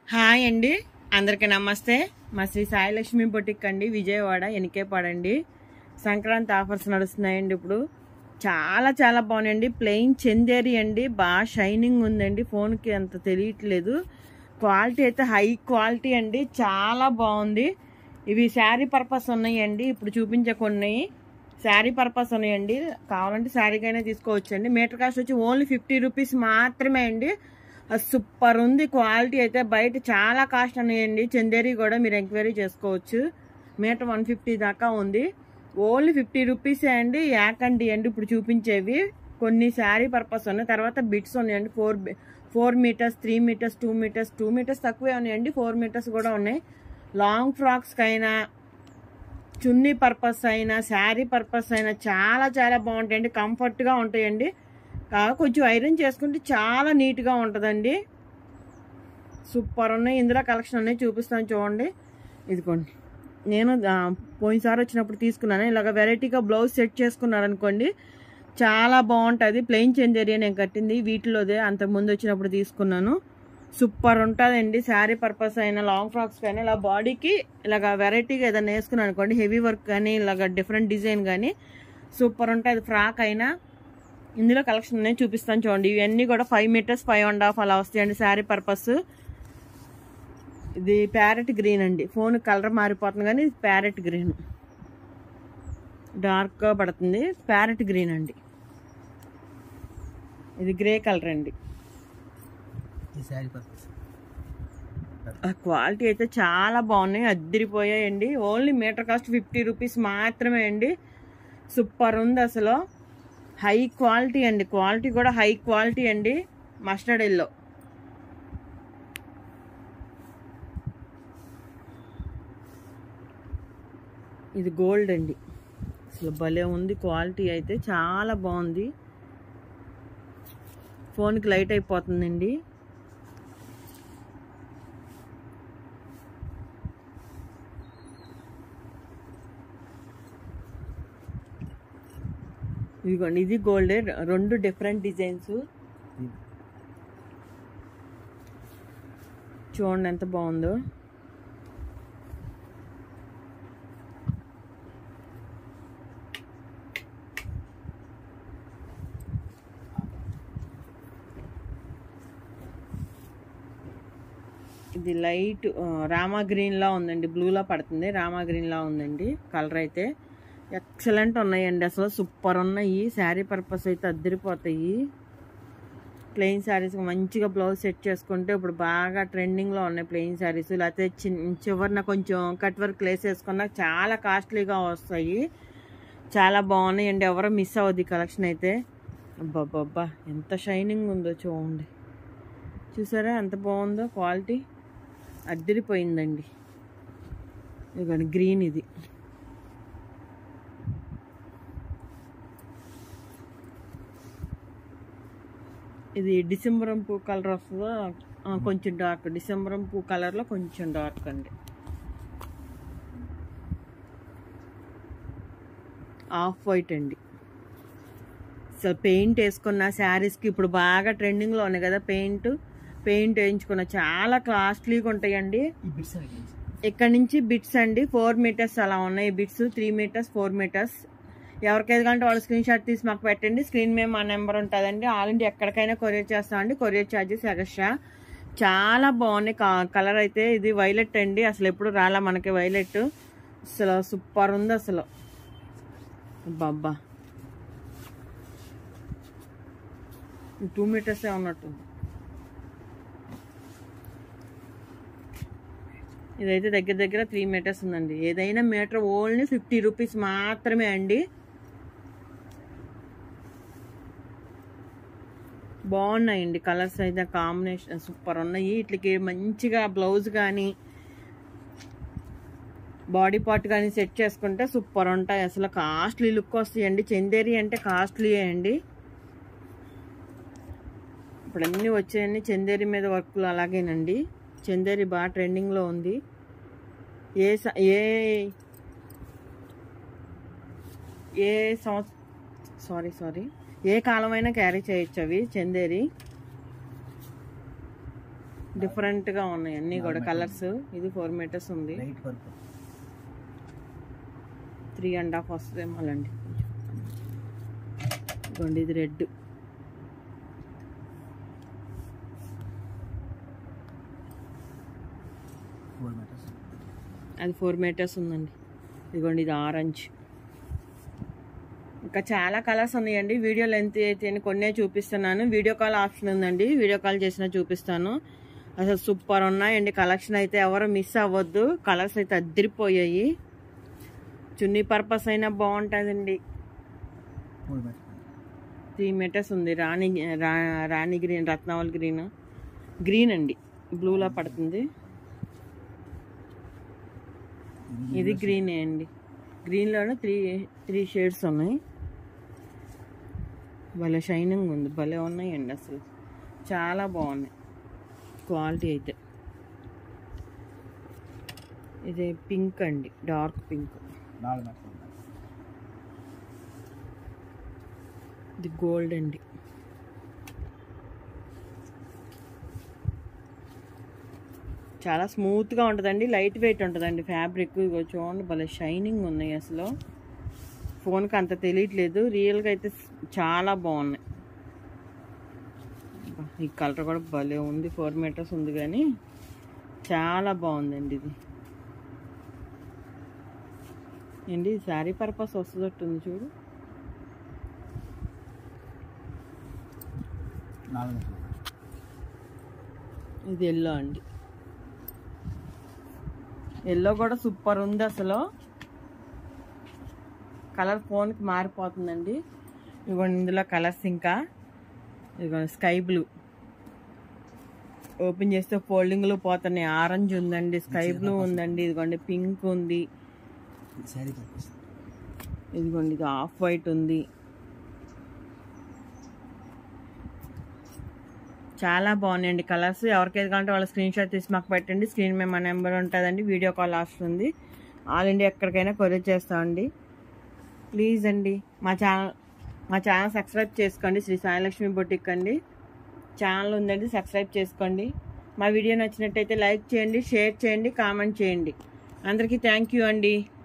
hi అండి అందరికీ నమస్తే మా శ్రీ సాయిలక్ష్మి బొటిక్ అండి విజయవాడ ఎనికేపాడండి సంక్రాంతి ఆఫర్స్ నడుస్తున్నాయండి ఇప్పుడు చాలా చాలా బాగున్నాయండి ప్లెయిన్ చందేరి అండి బాగా షైనింగ్ ఉందండి ఫోన్కి అంత తెలియట్లేదు క్వాలిటీ అయితే హై క్వాలిటీ అండి చాలా బాగుంది ఇవి శారీ పర్పస్ ఉన్నాయండి ఇప్పుడు చూపించే కొన్ని శారీ పర్పస్ ఉన్నాయండి కావాలంటే శారీకైనా తీసుకోవచ్చు అండి మీటర్ కాస్ట్ వచ్చి ఓన్లీ ఫిఫ్టీ రూపీస్ మాత్రమే అండి అది సూపర్ ఉంది క్వాలిటీ అయితే బయట చాలా కాస్ట్ ఉన్నాయండి చందేరి కూడా మీరు ఎంక్వైరీ చేసుకోవచ్చు మీటర్ వన్ ఫిఫ్టీ దాకా ఉంది ఓన్లీ ఫిఫ్టీ రూపీసే అండి యాకండి అండి ఇప్పుడు చూపించేవి కొన్ని శారీ పర్పస్ ఉన్నాయి తర్వాత బిట్స్ ఉన్నాయండి four four meters three meters two meters two meters తక్కువే ఉన్నాయండి ఫోర్ మీటర్స్ కూడా ఉన్నాయి లాంగ్ ఫ్రాక్స్కి అయినా చున్నీ పర్పస్ అయినా శారీ పర్పస్ అయినా చాలా చాలా బాగుంటాయండి కంఫర్ట్గా ఉంటాయండి కాగా కొంచెం ఐరన్ చేసుకుంటే చాలా నీట్గా ఉంటుందండి సూపర్ ఉన్నాయి ఇందులో కలెక్షన్ ఉన్నాయి చూపిస్తాను చూడండి ఇదిగోండి నేను ఆ, పోయినసారి వచ్చినప్పుడు తీసుకున్నాను ఇలాగ వెరైటీగా బ్లౌజ్ సెట్ చేసుకున్నారనుకోండి చాలా బాగుంటుంది ప్లెయిన్ చందేరియా నేను కట్టింది వీటిలోదే అంత ముందు వచ్చినప్పుడు తీసుకున్నాను సూపర్ ఉంటుందండి శారీ పర్పస్ అయినా లాంగ్ ఫ్రాక్స్ కానీ ఇలా బాడీకి ఇలాగ వెరైటీగా ఏదైనా వేసుకున్నాను అనుకోండి హెవీ వర్క్ కానీ ఇలాగ డిఫరెంట్ డిజైన్ కానీ సూపర్ ఉంటుంది ఫ్రాక్ అయినా ఇందులో కలెక్షన్ ఉన్నాయి చూపిస్తాను చూడండి ఇవన్నీ కూడా five meters five and half అలా వస్తాయండి శారీ పర్పస్ ఇది ప్యారెట్ గ్రీన్ అండి ఫోన్ కలర్ మారిపోతుంది కానీ ఇది ప్యారెట్ గ్రీన్ డార్క్గా పడుతుంది ప్యారెట్ గ్రీన్ అండి ఇది గ్రే కలర్ అండి ఈ శారీ పర్పస్ ఆ క్వాలిటీ అయితే చాలా బాగున్నాయి అద్దరిపోయాయండి only meter cost fifty rupees మాత్రమే అండి సూపర్ ఉంది అసలు హై క్వాలిటీ అండి క్వాలిటీ కూడా హై క్వాలిటీ అండి మస్టర్డ్ ఎల్లో ఇది గోల్డ్ అండి అసలు భలే ఉంది క్వాలిటీ అయితే చాలా బాగుంది ఫోన్కి లైట్ అయిపోతుందండి ఇదిగోండి ఇది గోల్డ్ రెండు డిఫరెంట్ డిజైన్స్ చూడండి ఎంత బాగుందో ఇది లైట్ ఆ, రామా గ్రీన్ లా ఉందండి బ్లూలా పడుతుంది రామా గ్రీన్ లా ఉందండి కలర్ అయితే ఎక్సలెంట్ ఉన్నాయండి అసలు సూపర్ ఉన్నాయి శారీ పర్పస్ అయితే అద్దరిపోతాయి ప్లెయిన్ శారీస్ మంచిగా బ్లౌజ్ సెట్ చేసుకుంటే ఇప్పుడు బాగా ట్రెండింగ్లో ఉన్నాయి ప్లెయిన్ శారీస్ లేకపోతే చిన్న చివరిన కొంచెం కట్ వర్క్ లేస్ వేసుకున్నా చాలా కాస్ట్లీగా వస్తాయి చాలా బాగున్నాయండి ఎవరో మిస్ అవ్వద్దు ఈ కలెక్షన్ అయితే అబ్బాబ్బా ఎంత షైనింగ్ ఉందో చూడండి చూసారా ఎంత బాగుందో క్వాలిటీ అద్దరిపోయిందండి ఇదిగోండి గ్రీన్ ఇది ఇది డిసెంబరం పూ కలర్ వస్తుందో ఆ, కొంచెం డార్క్ డిసెంబరం పూ కలర్లో కొంచెం డార్క్ అండి ఆఫ్ వైట్ అండి అసలు పెయింట్ వేసుకున్న శారీస్కి ఇప్పుడు బాగా ట్రెండింగ్లో ఉన్నాయి కదా పెయింట్ పెయింట్ వేయించుకున్న చాలా కాస్ట్లీగా ఉంటాయండి ఈ బిట్స్ అడిగి ఇక్కడ నుంచి బిట్స్ అండి ఫోర్ మీటర్స్ అలా ఉన్నాయి bits three meters four meters ఎవరికైతే కంటే వాళ్ళు స్క్రీన్ షాట్ తీసి మాకు పెట్టండి స్క్రీన్ మీద మా నెంబర్ ఉంటుందండి ఆల్ ఇండియా ఎక్కడికైనా కొరియర్ చేస్తామండి కొరియర్ ఛార్జెస్ ఎగస్ట్రా చాలా బాగున్నాయి కలర్ అయితే ఇది వైలెట్ అండి అసలు ఎప్పుడు రాలా మనకి వైలెట్ అసలు సూపర్ ఉంది అసలు బాబ్బా టూ మీటర్సే ఉన్నట్టుంది ఇదైతే దగ్గర దగ్గర త్రీ మీటర్స్ ఉందండి ఏదైనా మీటర్ ఓన్లీ ఫిఫ్టీ రూపీస్ మాత్రమే అండి బాగున్నాయండి కలర్స్ అయితే కాంబినేషన్ సూపర్ ఉన్నాయి వీటికి మంచిగా బ్లౌజ్ కానీ బాడీ పార్ట్ కానీ సెట్ చేసుకుంటే సూపర్ ఉంటాయి అసలు కాస్ట్లీ లుక్ వస్తాయండి చందేరి అంటే కాస్ట్లీ అండి ఇప్పుడు అన్నీ వచ్చాయన్నీ చందేరి మీద వర్క్లు అలాగేనండి చందేరి బాగా ట్రెండింగ్లో ఉంది ఏ స- ఏ ఏ సంవత్సరం సారీ సారీ ఏ కాలమైనా క్యారీ చేయొచ్చు అవి చందేరి డిఫరెంట్గా ఉన్నాయి అన్నీ కూడా కలర్స్ ఇది ఫోర్ మీటర్స్ ఉంది light purple three and half వస్తుందేమో అలాంటి ఇదిగోండి ఇది రెడ్ ఫోర్ మీటర్స్ అది ఫోర్ మీటర్స్ ఉందండి ఇదిగోండి ఇది ఆరెంజ్ ఇంకా చాలా కలర్స్ ఉన్నాయండి వీడియో లెంత్ అయితే కొన్నే చూపిస్తున్నాను వీడియో కాల్ ఆప్షన్ ఉందండి వీడియో కాల్ చేసినా చూపిస్తాను అసలు సూపర్ ఉన్నాయండి కలెక్షన్ అయితే ఎవరు మిస్ అవ్వద్దు కలర్స్ అయితే అద్దరిపోయాయి చున్నీ పర్పస్ అయినా బాగుంటుందండి ఫోర్ మీటర్స్ త్రీ మీటర్స్ ఉంది రాణి రా- rani green Ratnavali green green అండి బ్లూలా పడుతుంది ఇది గ్రీనే అండి గ్రీన్లోనే త్రీ త్రీ షేడ్స్ ఉన్నాయి భలే షైనింగ్ ఉంది భలే ఉన్నాయండి అసలు చాలా బాగున్నాయి క్వాలిటీ అయితే ఇది పింక్ అండి డార్క్ పింక్ నాలుగు మీటర్స్ ఉన్నాయి ఇది గోల్డ్ అండి చాలా స్మూత్గా ఉంటుందండి లైట్ వెయిట్ ఉంటుందండి ఫ్యాబ్రిక్ ఇగో చూడండి భలే షైనింగ్ ఉన్నాయి అసలు ఫోన్కి అంత తెలియట్లేదు రియల్గా అయితే చాలా బాగున్నాయి అబ్బా, ఈ కలర్ కూడా భలే ఉంది ఫోర్ మీటర్స్ ఉంది కానీ చాలా బాగుందండి ఇది ఏంటి శారీ పర్పస్ వస్తుందట్టుంది చూడు నాలుగు మీటర్స్ ఇది ఎల్లో అండి ఎల్లో కూడా సూపర్ ఉంది అసలు కలర్ ఫోన్కి మారిపోతుందండి ఇదిగోండి ఇందులో కలర్స్ ఇంకా ఇదిగోండి స్కై బ్లూ ఓపెన్ చేస్తే ఫోల్డింగ్లు పోతున్నాయి ఆరెంజ్ ఉందండి స్కై బ్లూ ఉందండి ఇదిగోండి పింక్ ఉంది ఇది శారీ పర్పస్ ఇదిగోండి ఇది ఆఫ్ వైట్ ఉంది చాలా బాగున్నాయండి కలర్స్ ఎవరికైతే కావాలంటే వాళ్ళ స్క్రీన్ షాట్ తీసి మాకు పెట్టండి స్క్రీన్ మీద మా నెంబర్ ఉంటుందండి వీడియో కాల్ ఆప్షన్ ఉంది ఆల్ ఇండియా ఎక్కడికైనా కొరియర్ చేస్తామండి ప్లీజ్ అండి మా ఛానల్ మా ఛానల్ సబ్స్క్రైబ్ చేసుకోండి శ్రీ సాయిలక్ష్మి బొటిక్ అండి ఛానల్ ఉందండి సబ్స్క్రైబ్ చేసుకోండి మా వీడియో నచ్చినట్టయితే లైక్ చేయండి షేర్ చేయండి కామెంట్ చేయండి అందరికీ థ్యాంక్ యూ అండి